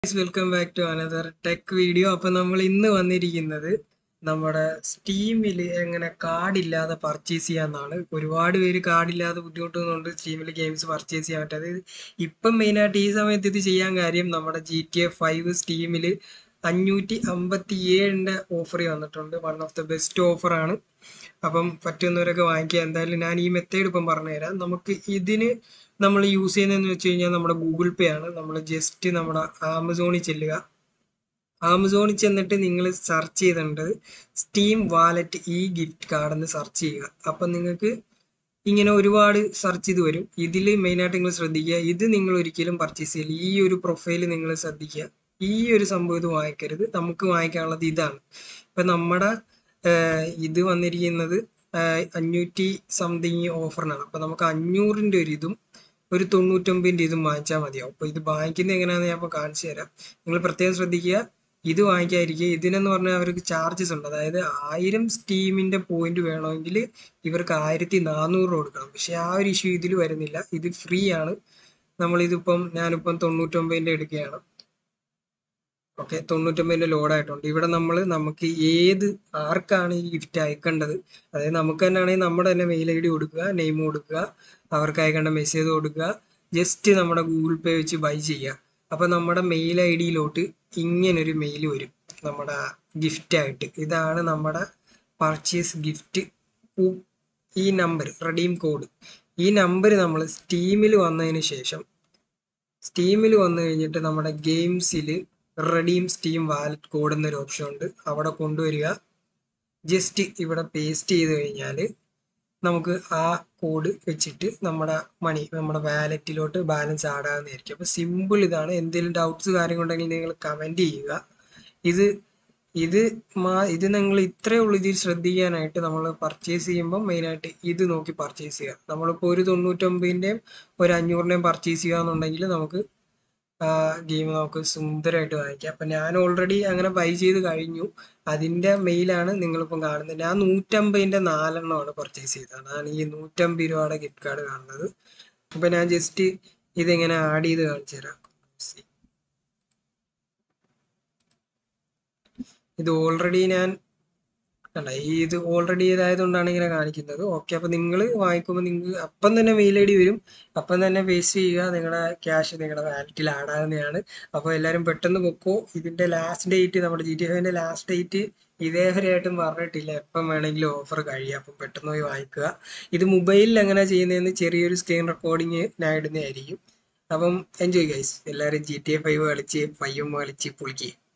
welcome back to another tech video അപ്പൊ നമ്മൾ ഇന്ന് വന്നിരിക്കുന്നത് നമ്മുടെ സ്റ്റീമിൽ എങ്ങനെ കാർഡില്ലാതെ പർച്ചേസ് ചെയ്യാന്നാണ് ഒരുപാട് പേര് കാർഡില്ലാതെ ബുദ്ധിമുട്ടുന്നുണ്ട് സ്റ്റീമിൽ ഗെയിംസ് പർച്ചേസ് ചെയ്യാൻ പറ്റാതെ ഇപ്പം മെയിനായിട്ട് ഈ സമയത്ത് ഇത് ചെയ്യാൻ കാര്യം നമ്മുടെ ജി ടി എ ഫൈവ് സ്റ്റീമിൽ അഞ്ഞൂറ്റി അമ്പത്തി ഏഴിൻ്റെ ഓഫർ വന്നിട്ടുണ്ട് വൺ ഓഫ് ദ ബെസ്റ്റ് ഓഫറാണ് അപ്പം പറ്റുന്നവരൊക്കെ വാങ്ങിക്കുക എന്തായാലും ഞാൻ ഈ മെത്തേഡ് ഇപ്പം പറഞ്ഞുതരാം നമുക്ക് ഇതിന് നമ്മൾ യൂസ് ചെയ്യുന്നതെന്ന് വെച്ച് കഴിഞ്ഞാൽ നമ്മുടെ ഗൂഗിൾ പേ ആണ് നമ്മൾ ജസ്റ്റ് നമ്മുടെ ആമസോണിൽ ചെല്ലുക ആമസോണിൽ ചെന്നിട്ട് നിങ്ങൾ സെർച്ച് ചെയ്തിട്ടുണ്ട് സ്റ്റീം വാലറ്റ് ഈ ഗിഫ്റ്റ് കാർഡ് എന്ന് സെർച്ച് ചെയ്യുക അപ്പം നിങ്ങൾക്ക് ഇങ്ങനെ ഒരുപാട് സെർച്ച് ചെയ്ത് വരും ഇതിൽ മെയിനായിട്ട് നിങ്ങൾ ശ്രദ്ധിക്കുക ഇത് നിങ്ങൾ ഒരിക്കലും പർച്ചേസ് ചെയ്യില്ല ഈ ഒരു പ്രൊഫൈൽ നിങ്ങൾ ശ്രദ്ധിക്കുക ഈ ഒരു സംഭവം ഇത് വാങ്ങിക്കരുത് നമുക്ക് വാങ്ങിക്കാനുള്ളത് ഇതാണ് ഇപ്പം നമ്മുടെ ഇത് വന്നിരിക്കുന്നത് അഞ്ഞൂറ്റി സംതിങ് ഓഫറിനാണ് അപ്പം നമുക്ക് അഞ്ഞൂറിൻ്റെ ഒരു ഇതും ഒരു തൊണ്ണൂറ്റൊമ്പതിൻ്റെ ഇതും വാങ്ങിച്ചാൽ മതിയാവും അപ്പോൾ ഇത് വാങ്ങിക്കുന്നത് എങ്ങനെയാണെന്ന് ഞാൻ ഇപ്പോൾ കാണിച്ചു തരാം നിങ്ങൾ പ്രത്യേകം ശ്രദ്ധിക്കുക ഇത് വാങ്ങിക്കാതിരിക്കുക ഇതിനെന്ന് പറഞ്ഞാൽ അവർക്ക് ചാർജസ് ഉണ്ട് അതായത് ആയിരം സ്റ്റീമിൻ്റെ പോയിന്റ് വേണമെങ്കിൽ ഇവർക്ക് ആയിരത്തി നാനൂറ് കൊടുക്കണം പക്ഷേ ആ ഒരു ഇഷ്യൂ ഇതിൽ വരുന്നില്ല ഇത് ഫ്രീ ആണ് നമ്മളിതിപ്പം ഞാനിപ്പം തൊണ്ണൂറ്റൊമ്പതിൻ്റെ എടുക്കുകയാണ് ഓക്കെ തൊണ്ണൂറ്റൊമ്പതിൻ്റെ ലോഡായിട്ടുണ്ട് ഇവിടെ നമ്മൾ നമുക്ക് ഏത് ആർക്കാണ് ഈ ഗിഫ്റ്റ് അയക്കേണ്ടത് അതായത് നമുക്ക് തന്നെ ആണെങ്കിൽ നമ്മുടെ തന്നെ മെയിൽ ഐ ഡി കൊടുക്കുക നെയിം കൊടുക്കുക അവർക്ക് അയക്കേണ്ട മെസ്സേജ് കൊടുക്കുക ജസ്റ്റ് നമ്മുടെ ഗൂഗിൾ പേ വെച്ച് ബൈ ചെയ്യുക അപ്പോൾ നമ്മുടെ മെയിൽ ഐ ഡിയിലോട്ട് ഇങ്ങനൊരു മെയിൽ വരും നമ്മുടെ ഗിഫ്റ്റ് ആയിട്ട് ഇതാണ് നമ്മുടെ പർച്ചേസ് ഗിഫ്റ്റ് ഈ നമ്പർ റെഡീം കോഡ് ഈ നമ്പർ നമ്മൾ സ്റ്റീമിൽ വന്നതിന് ശേഷം സ്റ്റീമിൽ വന്നു കഴിഞ്ഞിട്ട് നമ്മുടെ ഗെയിംസിൽ റെഡീം സ്റ്റീം വാലറ്റ് കോഡ് എന്നൊരു ഓപ്ഷൻ ഉണ്ട് അവിടെ കൊണ്ടുവരിക ജസ്റ്റ് ഇവിടെ പേസ്റ്റ് ചെയ്ത് കഴിഞ്ഞാൽ നമുക്ക് ആ കോഡ് വെച്ചിട്ട് നമ്മുടെ മണി നമ്മുടെ വാലറ്റിലോട്ട് ബാലൻസ് ആടാകുന്നതായിരിക്കും അപ്പോൾ സിമ്പിൾ ഇതാണ് എന്തെങ്കിലും ഡൗട്ട്സ് കാര്യങ്ങളുണ്ടെങ്കിൽ നിങ്ങൾ കമൻറ്റ് ചെയ്യുക ഇത് ഇത് മാ ഇത് നിങ്ങൾ ഇത്രയേ ഉള്ളൂ ഇതിൽ ശ്രദ്ധിക്കാനായിട്ട് നമ്മൾ പർച്ചേസ് ചെയ്യുമ്പോൾ മെയിനായിട്ട് ഇത് നോക്കി പർച്ചേസ് ചെയ്യുക നമ്മളിപ്പോൾ ഒരു തൊണ്ണൂറ്റൊമ്പതിൻ്റെയും ഒരു അഞ്ഞൂറിൻ്റെയും പർച്ചേസ് ചെയ്യുക എന്നുണ്ടെങ്കിൽ നമുക്ക് ഗെയിം നമുക്ക് സുന്ദരമായിട്ട് വാങ്ങിക്കാം അപ്പം ഞാൻ ഓൾറെഡി അങ്ങനെ ബൈ ചെയ്ത് കഴിഞ്ഞു അതിൻ്റെ മെയിലാണ് നിങ്ങളിപ്പം കാണുന്നത് ഞാൻ നൂറ്റമ്പതിൻ്റെ നാലെണ്ണമാണ് പർച്ചേസ് ചെയ്തത് അതാണ് ഈ നൂറ്റമ്പത് രൂപയുടെ ഗിഫ്റ്റ് കാർഡ് കാണുന്നത് അപ്പം ഞാൻ ജസ്റ്റ് ഇതെങ്ങനെ ആഡ് ചെയ്ത് കാണിച്ചു തരാം ഇത് ഓൾറെഡി ഞാൻ കണ്ട ഈ ഇത് ഓൾറെഡി ഇതായതുകൊണ്ടാണ് ഇങ്ങനെ കാണിക്കുന്നത് ഓക്കെ അപ്പോൾ നിങ്ങൾ വാങ്ങിക്കുമ്പോൾ നിങ്ങൾക്ക് അപ്പം തന്നെ മെയിൽ ഐ ഡി വരും അപ്പം തന്നെ പേസ്റ്റ് ചെയ്യുക നിങ്ങളുടെ ക്യാഷ് നിങ്ങളുടെ വാലറ്റിൽ ആഡ് ആകുന്നതാണ് അപ്പോൾ എല്ലാവരും പെട്ടെന്ന് പൊക്കോ ഇതിൻ്റെ ലാസ്റ്റ് ഡേറ്റ് നമ്മുടെ ജി ടി എഫിൻ്റെ ലാസ്റ്റ് ഡേറ്റ് ഇതേവരെയായിട്ടും പറഞ്ഞിട്ടില്ല എപ്പം വേണമെങ്കിലും ഓഫർ കഴിയുക അപ്പം പെട്ടെന്ന് പോയി വാങ്ങിക്കുക ഇത് മൊബൈലിൽ എങ്ങനെ ചെയ്യുന്നതെന്ന് ചെറിയൊരു സ്ക്രീൻ റെക്കോർഡിങ് ഞാൻ ഇടുന്നതായിരിക്കും അപ്പം എൻജോയ് ഗൈസ് എല്ലാവരും ജി ടി എ ഫൈവ് കളിച്ച് ഫൈവ് കളിച്ച് പൊളിക്കുക